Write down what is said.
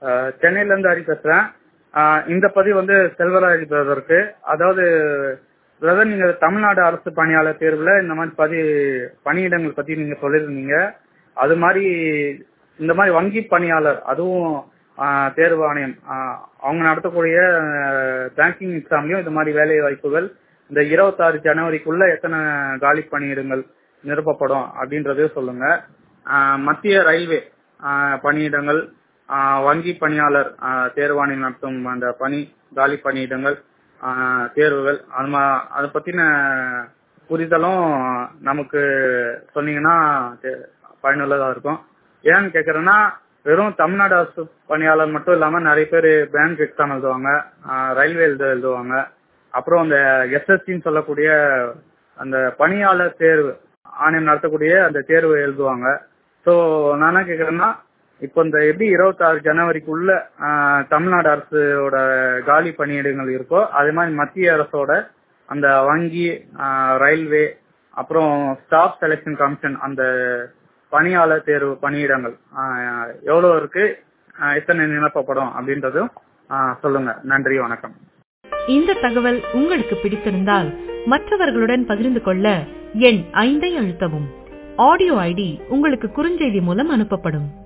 அஹ், சென்னையில இருந்து ஹரி பேசுறேன் அஹ், இந்த பதிவு வந்து செல்வராஜ் பிரதருக்கு அதாவது பிரதர் நீங்க தமிழ்நாடு அரசு பணியாளர் தேர்வுல இந்த மாதிரி பதி பணியிடங்கள் பத்தி நீங்க சொல்லியிருந்தீங்க அது மாதிரி இந்த மாதிரி வங்கி பணியாளர் அதுவும் ஆஹ், தேர்வு ஆணையம் ஆஹ், அவங்க நடத்தக்கூடிய பேங்கிங் எக்ஸாம்லயும் இந்த மாதிரி வேலை வாய்ப்புகள் இந்த இருபத்தாறு ஜனவரிக்குள்ள எத்தனை காலி பணியிடங்கள் நிரப்பப்படும் அப்படின்றதையும் சொல்லுங்க ஆஹ், மத்திய ரயில்வே ஆஹ், பணியிடங்கள் ஆஹ், வங்கி பணியாளர் ஆஹ், தேர்வாணையம் நடத்தும் அந்த பணி காலி பணியிடங்கள் ஆஹ், தேர்வுகள் அது மா- அதை பத்தின புரிதலும் நமக்கு சொன்னீங்கன்னா தே- பயனுள்ளதா இருக்கும் ஏன்னு கேக்குறேன்னா வெறும் தமிழ்நாடு அரசு பணியாளர் மட்டும் இல்லாம நிறைய பேர் பேங்க் எக்ஸாம் எழுதுவாங்க ஆஹ், ரயில்வே எழுத எழுதுவாங்க அப்புறம் அந்த எஸ்எஸ்சின்னு சொல்லக்கூடிய அந்த பணியாளர் தேர்வு ஆணையம் நடத்தக்கூடிய அந்த தேர்வு எழுதுவாங்க ஸோ நான் என்ன கேக்குறேன்னா இப்போ இந்த எப்படி இருபத்தாறு ஜனவரிக்குள்ள ஆஹ், தமிழ்நாடு அரசோட காலி பணியிடங்கள் இருக்கோ அதே மாதிரி மத்திய அரசோட அந்த வங்கி ஆஹ், ரயில்வே அப்புறம் ஸ்டாஃப் செலெக்ஷன் கமிஷன் அந்த பணியாளர் தேர்வு பணியிடங்கள் ஆஹ், எவ்வளவு இருக்கு ஆஹ், எத்தனை நிரப்பப்படும் அப்படின்றதும் ஆஹ், சொல்லுங்க நன்றி வணக்கம் இந்த தகவல் உங்களுக்கு பிடித்திருந்தால் மற்றவர்களுடன் பகிர்ந்து கொள்ள எண் ஐந்தை அழுத்தவும் ஆடியோ ஐடி உங்களுக்கு குறுஞ்செய்தி மூலம் அனுப்பப்படும்